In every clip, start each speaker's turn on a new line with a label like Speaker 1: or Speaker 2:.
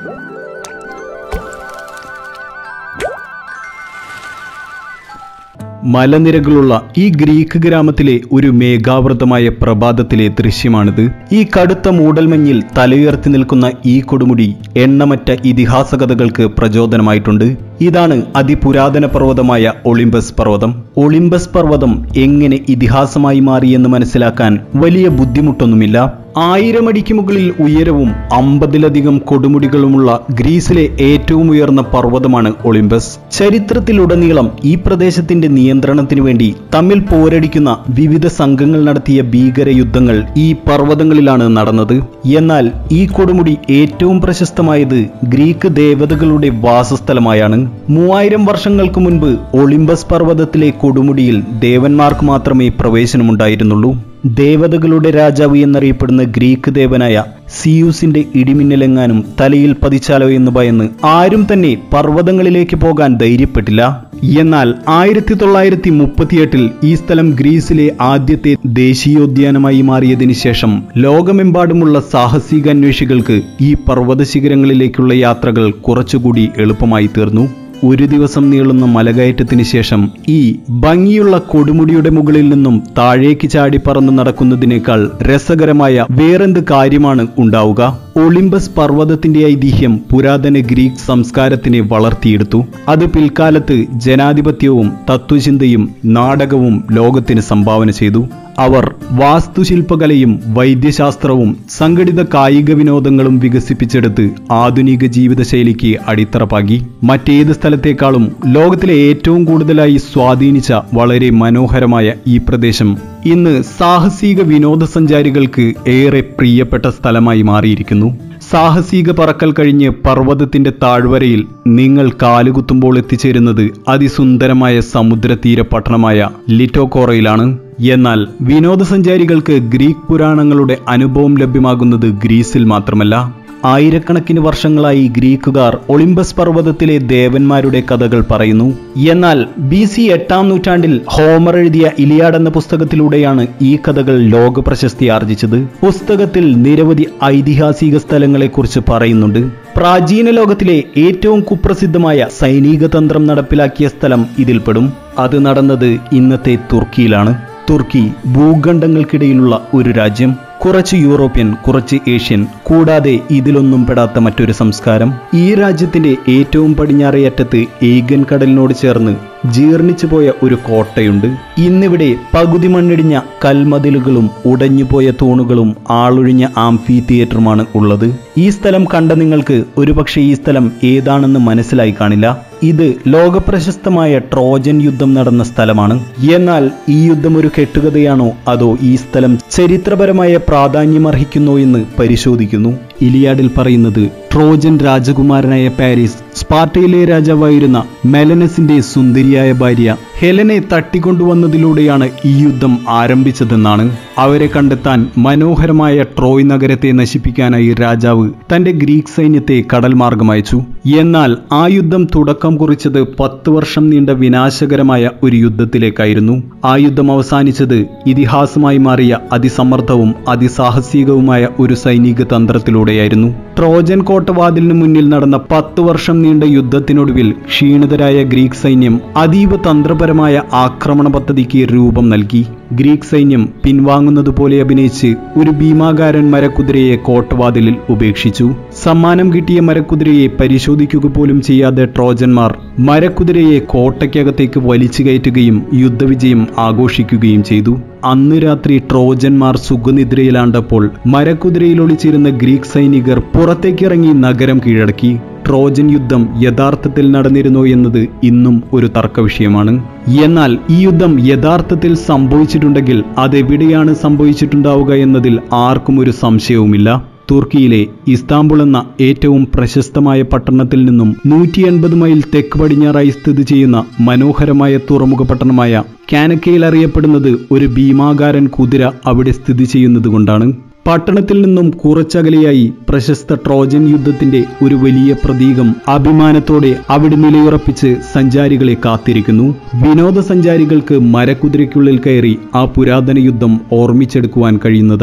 Speaker 1: മലനിരകളുള്ള ഈ ഗ്രീക്ക് ഗ്രാമത്തിലെ ഒരു മേഘാവൃതമായ പ്രഭാതത്തിലെ ദൃശ്യമാണിത് ഈ കടുത്ത മൂടൽമഞ്ഞിൽ തലയുയർത്തി നിൽക്കുന്ന ഈ കൊടുമുടി എണ്ണമറ്റ ഇതിഹാസ കഥകൾക്ക് പ്രചോദനമായിട്ടുണ്ട് ഇതാണ് അതിപുരാതന പർവ്വതമായ ഒളിമ്പസ് പർവ്വതം ഒളിമ്പസ് പർവ്വതം എങ്ങനെ ഇതിഹാസമായി മാറിയെന്ന് മനസ്സിലാക്കാൻ വലിയ ബുദ്ധിമുട്ടൊന്നുമില്ല ആയിരം അടിക്ക് മുകളിൽ ഉയരവും അമ്പതിലധികം കൊടുമുടികളുമുള്ള ഗ്രീസിലെ ഏറ്റവും ഉയർന്ന പർവ്വതമാണ് ഒളിമ്പസ് ചരിത്രത്തിലുടനീളം ഈ പ്രദേശത്തിന്റെ നിയന്ത്രണത്തിനു വേണ്ടി തമ്മിൽ പോരടിക്കുന്ന വിവിധ സംഘങ്ങൾ നടത്തിയ ഭീകര യുദ്ധങ്ങൾ ഈ പർവ്വതങ്ങളിലാണ് നടന്നത് എന്നാൽ ഈ കൊടുമുടി ഏറ്റവും പ്രശസ്തമായത് ഗ്രീക്ക് ദേവതകളുടെ വാസസ്ഥലമായാണ് മൂവായിരം വർഷങ്ങൾക്ക് മുൻപ് ഒളിമ്പസ് പർവ്വതത്തിലെ കൊടുമുടിയിൽ ദേവന്മാർക്ക് മാത്രമേ പ്രവേശനമുണ്ടായിരുന്നുള്ളൂ ദേവതകളുടെ രാജാവ് എന്നറിയപ്പെടുന്ന ഗ്രീക്ക് ദേവനായ സിയൂസിന്റെ ഇടിമിന്നലെങ്ങാനും തലയിൽ പതിച്ചാലോ എന്ന് ഭയന്ന് ആരും തന്നെ പർവ്വതങ്ങളിലേക്ക് പോകാൻ ധൈര്യപ്പെട്ടില്ല എന്നാൽ ആയിരത്തി തൊള്ളായിരത്തി മുപ്പത്തിയെട്ടിൽ ഈ സ്ഥലം ഗ്രീസിലെ ആദ്യത്തെ ദേശീയോദ്യാനമായി മാറിയതിനു ശേഷം ലോകമെമ്പാടുമുള്ള സാഹസിക അന്വേഷികൾക്ക് ഈ പർവ്വത ശിഖരങ്ങളിലേക്കുള്ള യാത്രകൾ കുറച്ചുകൂടി എളുപ്പമായി തീർന്നു ഒരു ദിവസം നീളുന്ന മലകയറ്റത്തിന് ശേഷം ഈ ഭംഗിയുള്ള കൊടുമുടിയുടെ മുകളിൽ നിന്നും താഴേക്ക് ചാടി പറന്ന് നടക്കുന്നതിനേക്കാൾ രസകരമായ വേറെന്ത് കാര്യമാണ് ഉണ്ടാവുക ഒളിമ്പസ് പർവ്വതത്തിന്റെ ഐതിഹ്യം പുരാതന ഗ്രീക്ക് സംസ്കാരത്തിനെ വളർത്തിയെടുത്തു അത് പിൽക്കാലത്ത് ജനാധിപത്യവും തത്വചിന്തയും നാടകവും ലോകത്തിന് സംഭാവന ചെയ്തു അവർ വാസ്തുശില്പകലയും വൈദ്യശാസ്ത്രവും സംഘടിത കായിക വിനോദങ്ങളും വികസിപ്പിച്ചെടുത്ത് ആധുനിക ജീവിതശൈലിക്ക് അടിത്തറപ്പാക്കി മറ്റേത് സ്ഥലത്തേക്കാളും ലോകത്തിലെ ഏറ്റവും കൂടുതലായി സ്വാധീനിച്ച വളരെ മനോഹരമായ ഈ പ്രദേശം ഇന്ന് സാഹസിക വിനോദസഞ്ചാരികൾക്ക് ഏറെ പ്രിയപ്പെട്ട സ്ഥലമായി മാറിയിരിക്കുന്നു സാഹസിക പറക്കൽ കഴിഞ്ഞ് പർവ്വതത്തിന്റെ താഴ്വരയിൽ നിങ്ങൾ കാലുകുത്തുമ്പോൾ എത്തിച്ചേരുന്നത് അതിസുന്ദരമായ സമുദ്രതീര പട്ടണമായ ലിറ്റോക്കോറയിലാണ് എന്നാൽ വിനോദസഞ്ചാരികൾക്ക് ഗ്രീക്ക് പുരാണങ്ങളുടെ അനുഭവം ലഭ്യമാകുന്നത് ഗ്രീസിൽ മാത്രമല്ല ആയിരക്കണക്കിന് വർഷങ്ങളായി ഗ്രീക്കുകാർ ഒളിമ്പസ് പർവ്വതത്തിലെ ദേവന്മാരുടെ കഥകൾ പറയുന്നു എന്നാൽ ബി സി എട്ടാം നൂറ്റാണ്ടിൽ ഹോമർ എഴുതിയ ഇലിയാഡ് എന്ന പുസ്തകത്തിലൂടെയാണ് ഈ കഥകൾ ലോക പ്രശസ്തി ആർജിച്ചത് പുസ്തകത്തിൽ നിരവധി ഐതിഹാസിക സ്ഥലങ്ങളെക്കുറിച്ച് പറയുന്നുണ്ട് പ്രാചീന ലോകത്തിലെ ഏറ്റവും കുപ്രസിദ്ധമായ സൈനിക തന്ത്രം നടപ്പിലാക്കിയ സ്ഥലം ഇതിൽപ്പെടും അത് നടന്നത് ഇന്നത്തെ തുർക്കിയിലാണ് തുർക്കി ഭൂഖണ്ഡങ്ങൾക്കിടയിലുള്ള ഒരു രാജ്യം കുറച്ച് യൂറോപ്യൻ കുറച്ച് ഏഷ്യൻ കൂടാതെ ഇതിലൊന്നും പെടാത്ത മറ്റൊരു സംസ്കാരം ഈ രാജ്യത്തിന്റെ ഏറ്റവും പടിഞ്ഞാറേ അറ്റത്ത് ഏഗൻ കടലിനോട് ചേർന്ന് ജീർണിച്ചു പോയ ഒരു കോട്ടയുണ്ട് ഇന്നിവിടെ പകുതി മണ്ണിടിഞ്ഞ കൽമതിലുകളും ഉടഞ്ഞുപോയ തൂണുകളും ആളൊഴിഞ്ഞ ആംഫി തിയേറ്ററുമാണ് ഉള്ളത് ഈ സ്ഥലം കണ്ട നിങ്ങൾക്ക് ഒരുപക്ഷെ ഈ സ്ഥലം ഏതാണെന്ന് മനസ്സിലായി കാണില്ല ഇത് ലോകപ്രശസ്തമായ ട്രോജൻ യുദ്ധം നടന്ന സ്ഥലമാണ് എന്നാൽ ഈ യുദ്ധം ഒരു കെട്ടുകഥയാണോ അതോ ഈ സ്ഥലം ചരിത്രപരമായ പ്രാധാന്യമർഹിക്കുന്നോ എന്ന് പരിശോധിക്കുന്നു ഇലിയാഡിൽ പറയുന്നത് ട്രോജൻ രാജകുമാരനായ പാരീസ് സ്പാർട്ടയിലെ രാജാവായിരുന്ന മെലനസിന്റെ സുന്ദരിയായ ഭാര്യ ഹെലനെ തട്ടിക്കൊണ്ടുവന്നതിലൂടെയാണ് ഈ യുദ്ധം ആരംഭിച്ചതെന്നാണ് അവരെ കണ്ടെത്താൻ മനോഹരമായ ട്രോയ് നഗരത്തെ നശിപ്പിക്കാനായി രാജാവ് തന്റെ ഗ്രീക്ക് സൈന്യത്തെ കടൽ മാർഗം അയച്ചു എന്നാൽ ആ യുദ്ധം തുടക്കം കുറിച്ചത് പത്ത് വർഷം നീണ്ട വിനാശകരമായ ഒരു യുദ്ധത്തിലേക്കായിരുന്നു ആ യുദ്ധം അവസാനിച്ചത് ഇതിഹാസമായി മാറിയ അതിസമ്മർദ്ദവും അതിസാഹസികവുമായ ഒരു സൈനിക തന്ത്രത്തിലൂടെയായിരുന്നു ട്രോജൻ കോട്ടവാതിലിന് മുന്നിൽ നടന്ന പത്ത് വർഷം നീണ്ട യുദ്ധത്തിനൊടുവിൽ ക്ഷീണിതരായ ഗ്രീക്ക് സൈന്യം അതീവ തന്ത്രപരമായ ആക്രമണ പദ്ധതിക്ക് രൂപം നൽകി ഗ്രീക്ക് സൈന്യം പിൻവാങ്ങുന്നതുപോലെ അഭിനയിച്ച് ഒരു ഭീമാകാരൻ മരക്കുതിരയെ കോട്ടവാതിലിൽ ഉപേക്ഷിച്ചു സമ്മാനം കിട്ടിയ മരക്കുതിരയെ പരിശോധിക്കുക പോലും ചെയ്യാതെ ട്രോജന്മാർ മരക്കുതിരയെ കോട്ടയ്ക്കകത്തേക്ക് വലിച്ചു കയറ്റുകയും യുദ്ധവിജയം ആഘോഷിക്കുകയും ചെയ്തു അന്ന് രാത്രി ട്രോജന്മാർ സുഖനിദ്രയിലാണ്ടപ്പോൾ മരക്കുതിരയിൽ ഒളിച്ചിരുന്ന ഗ്രീക്ക് സൈനികർ പുറത്തേക്കിറങ്ങി നഗരം കീഴടക്കി ട്രോജൻ യുദ്ധം യഥാർത്ഥത്തിൽ നടന്നിരുന്നോ എന്നത് ഇന്നും ഒരു തർക്ക വിഷയമാണ് എന്നാൽ ഈ യുദ്ധം യഥാർത്ഥത്തിൽ സംഭവിച്ചിട്ടുണ്ടെങ്കിൽ അതെവിടെയാണ് സംഭവിച്ചിട്ടുണ്ടാവുക എന്നതിൽ ആർക്കും ഒരു സംശയവുമില്ല തുർക്കിയിലെ ഇസ്താംബുൾ എന്ന ഏറ്റവും പ്രശസ്തമായ പട്ടണത്തിൽ നിന്നും നൂറ്റി എൺപത് മൈൽ തെക്ക് പടിഞ്ഞാറായി സ്ഥിതി ചെയ്യുന്ന മനോഹരമായ തുറമുഖ പട്ടണമായ കാനക്കയിൽ അറിയപ്പെടുന്നത് ഒരു ഭീമാകാരൻ കുതിര അവിടെ സ്ഥിതി ചെയ്യുന്നത് കൊണ്ടാണ് പട്ടണത്തിൽ നിന്നും കുറച്ചകലെയായി പ്രശസ്ത ട്രോജൻ യുദ്ധത്തിന്റെ ഒരു വലിയ പ്രതീകം അഭിമാനത്തോടെ അവിടെ നിലയുറപ്പിച്ച് സഞ്ചാരികളെ കാത്തിരിക്കുന്നു വിനോദസഞ്ചാരികൾക്ക് മരക്കുതിരയ്ക്കുള്ളിൽ കയറി ആ പുരാതന യുദ്ധം ഓർമ്മിച്ചെടുക്കുവാൻ കഴിയുന്നതാണ്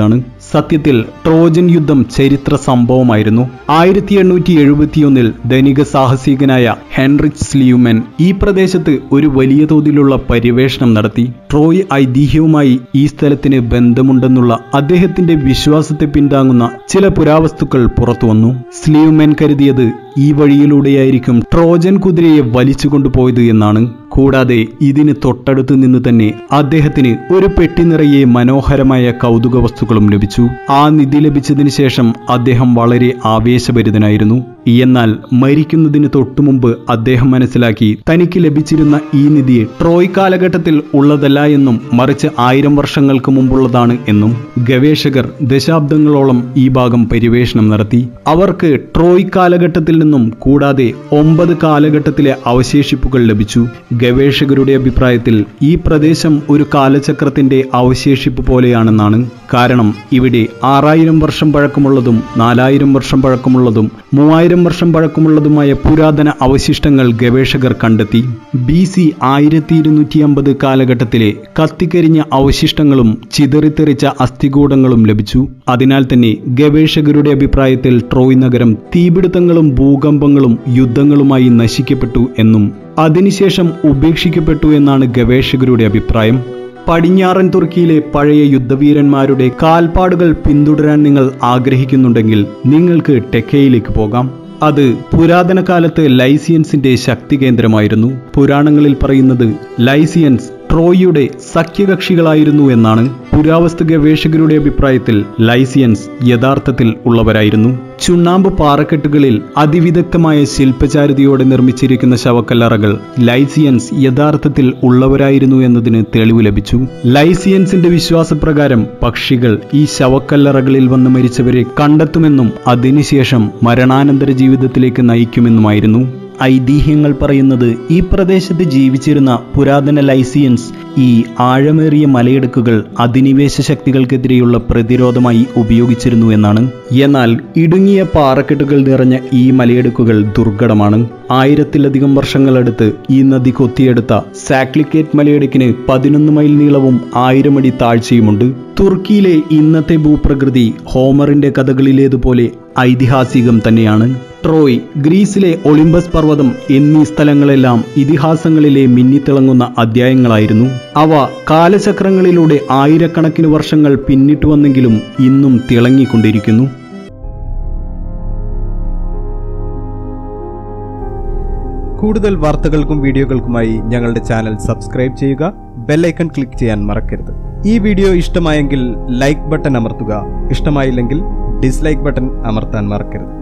Speaker 1: സത്യത്തിൽ ട്രോജൻ യുദ്ധം ചരിത്ര സംഭവമായിരുന്നു ആയിരത്തി എണ്ണൂറ്റി എഴുപത്തിയൊന്നിൽ ധനിക സാഹസികനായ ഹെൻറിച്ച് സ്ലീവ്മെൻ ഈ പ്രദേശത്ത് ഒരു വലിയ തോതിലുള്ള പര്യവേഷണം നടത്തി ട്രോയ് ഐതിഹ്യവുമായി ഈ സ്ഥലത്തിന് ബന്ധമുണ്ടെന്നുള്ള അദ്ദേഹത്തിന്റെ വിശ്വാസത്തെ പിന്താങ്ങുന്ന ചില പുരാവസ്തുക്കൾ പുറത്തുവന്നു സ്ലീവ്മെൻ കരുതിയത് ഈ വഴിയിലൂടെയായിരിക്കും ട്രോജൻ കുതിരയെ വലിച്ചു കൊണ്ടുപോയത് എന്നാണ് കൂടാതെ ഇതിന് തൊട്ടടുത്ത് നിന്ന് തന്നെ അദ്ദേഹത്തിന് ഒരു പെട്ടി നിറയെ മനോഹരമായ കൗതുക വസ്തുക്കളും ലഭിച്ചു ആ നിധി ലഭിച്ചതിന് ശേഷം അദ്ദേഹം വളരെ ആവേശഭരിതനായിരുന്നു എന്നാൽ മരിക്കുന്നതിന് തൊട്ടുമുമ്പ് അദ്ദേഹം മനസ്സിലാക്കി തനിക്ക് ലഭിച്ചിരുന്ന ഈ നിധി ട്രോയ് കാലഘട്ടത്തിൽ ഉള്ളതല്ല എന്നും മറിച്ച് ആയിരം വർഷങ്ങൾക്ക് മുമ്പുള്ളതാണ് എന്നും ഗവേഷകർ ദശാബ്ദങ്ങളോളം ഈ ഭാഗം പര്യവേഷണം നടത്തി അവർക്ക് ട്രോയ് കാലഘട്ടത്തിൽ നിന്നും കൂടാതെ ഒമ്പത് കാലഘട്ടത്തിലെ അവശേഷിപ്പുകൾ ലഭിച്ചു ഗവേഷകരുടെ അഭിപ്രായത്തിൽ ഈ പ്രദേശം ഒരു കാലചക്രത്തിന്റെ അവശേഷിപ്പ് പോലെയാണെന്നാണ് കാരണം ഇവിടെ ആറായിരം വർഷം പഴക്കമുള്ളതും നാലായിരം വർഷം പഴക്കമുള്ളതും മൂവായിരം വർഷം പഴക്കമുള്ളതുമായ പുരാതന അവശിഷ്ടങ്ങൾ ഗവേഷകർ കണ്ടെത്തി ബി സി ആയിരത്തി ഇരുന്നൂറ്റി അമ്പത് കാലഘട്ടത്തിലെ കത്തിക്കരിഞ്ഞ അവശിഷ്ടങ്ങളും ചിതറിത്തെറിച്ച അസ്ഥികൂടങ്ങളും ലഭിച്ചു അതിനാൽ തന്നെ ഗവേഷകരുടെ അഭിപ്രായത്തിൽ ട്രോയ് നഗരം തീപിടുത്തങ്ങളും ഭൂകമ്പങ്ങളും യുദ്ധങ്ങളുമായി നശിക്കപ്പെട്ടു എന്നും അതിനുശേഷം ഉപേക്ഷിക്കപ്പെട്ടു എന്നാണ് ഗവേഷകരുടെ അഭിപ്രായം പടിഞ്ഞാറൻ തുർക്കിയിലെ പഴയ യുദ്ധവീരന്മാരുടെ കാൽപ്പാടുകൾ പിന്തുടരാൻ നിങ്ങൾ ആഗ്രഹിക്കുന്നുണ്ടെങ്കിൽ നിങ്ങൾക്ക് ടെക്കയിലേക്ക് പോകാം അത് പുരാതന കാലത്ത് ലൈസിയൻസിന്റെ ശക്തി കേന്ദ്രമായിരുന്നു പുരാണങ്ങളിൽ പറയുന്നത് ലൈസിയൻസ് ട്രോയിയുടെ സഖ്യകക്ഷികളായിരുന്നു എന്നാണ് പുരാവസ്തു ഗവേഷകരുടെ അഭിപ്രായത്തിൽ ലൈസിയൻസ് യഥാർത്ഥത്തിൽ ഉള്ളവരായിരുന്നു ചുണ്ണാമ്പ് പാറക്കെട്ടുകളിൽ അതിവിദഗ്ധമായ ശില്പചാരിതയോടെ നിർമ്മിച്ചിരിക്കുന്ന ശവക്കല്ലറകൾ ലൈസിയൻസ് യഥാർത്ഥത്തിൽ ഉള്ളവരായിരുന്നു എന്നതിന് തെളിവ് ലഭിച്ചു ലൈസിയൻസിന്റെ വിശ്വാസപ്രകാരം പക്ഷികൾ ഈ ശവക്കല്ലറകളിൽ വന്ന് മരിച്ചവരെ കണ്ടെത്തുമെന്നും അതിനുശേഷം മരണാനന്തര ജീവിതത്തിലേക്ക് നയിക്കുമെന്നുമായിരുന്നു ഐതിഹ്യങ്ങൾ പറയുന്നത് ഈ പ്രദേശത്ത് ജീവിച്ചിരുന്ന പുരാതന ലൈസിയൻസ് ഈ ആഴമേറിയ മലയിടുക്കുകൾ അധിനിവേശ ശക്തികൾക്കെതിരെയുള്ള പ്രതിരോധമായി ഉപയോഗിച്ചിരുന്നു എന്നാണ് എന്നാൽ ഇടുങ്ങിയ പാറക്കെട്ടുകൾ നിറഞ്ഞ ഈ മലയിടുക്കുകൾ ദുർഘടമാണ് ആയിരത്തിലധികം വർഷങ്ങളെടുത്ത് ഈ നദി കൊത്തിയെടുത്ത സാക്ലിക്കേറ്റ് മലയിടുക്കിന് പതിനൊന്ന് മൈൽ നീളവും ആയിരം അടി താഴ്ചയുമുണ്ട് തുർക്കിയിലെ ഇന്നത്തെ ഭൂപ്രകൃതി ഹോമറിന്റെ കഥകളിലേതുപോലെ ഐതിഹാസികം തന്നെയാണ് ട്രോയ് ഗ്രീസിലെ ഒളിമ്പസ് പർവ്വതം എന്നീ സ്ഥലങ്ങളെല്ലാം ഇതിഹാസങ്ങളിലെ മിന്നിത്തിളങ്ങുന്ന അധ്യായങ്ങളായിരുന്നു അവ കാലചക്രങ്ങളിലൂടെ ആയിരക്കണക്കിന് വർഷങ്ങൾ പിന്നിട്ടു വന്നെങ്കിലും ഇന്നും തിളങ്ങിക്കൊണ്ടിരിക്കുന്നു
Speaker 2: കൂടുതൽ വാർത്തകൾക്കും വീഡിയോകൾക്കുമായി ഞങ്ങളുടെ ചാനൽ സബ്സ്ക്രൈബ് ചെയ്യുക ബെല്ലൈക്കൺ ക്ലിക്ക് ചെയ്യാൻ മറക്കരുത് ഈ വീഡിയോ ഇഷ്ടമായെങ്കിൽ ലൈക്ക് ബട്ടൺ അമർത്തുക ഇഷ്ടമായില്ലെങ്കിൽ ഡിസ്ലൈക്ക് ബട്ടൺ അമർത്താൻ മറക്കരുത്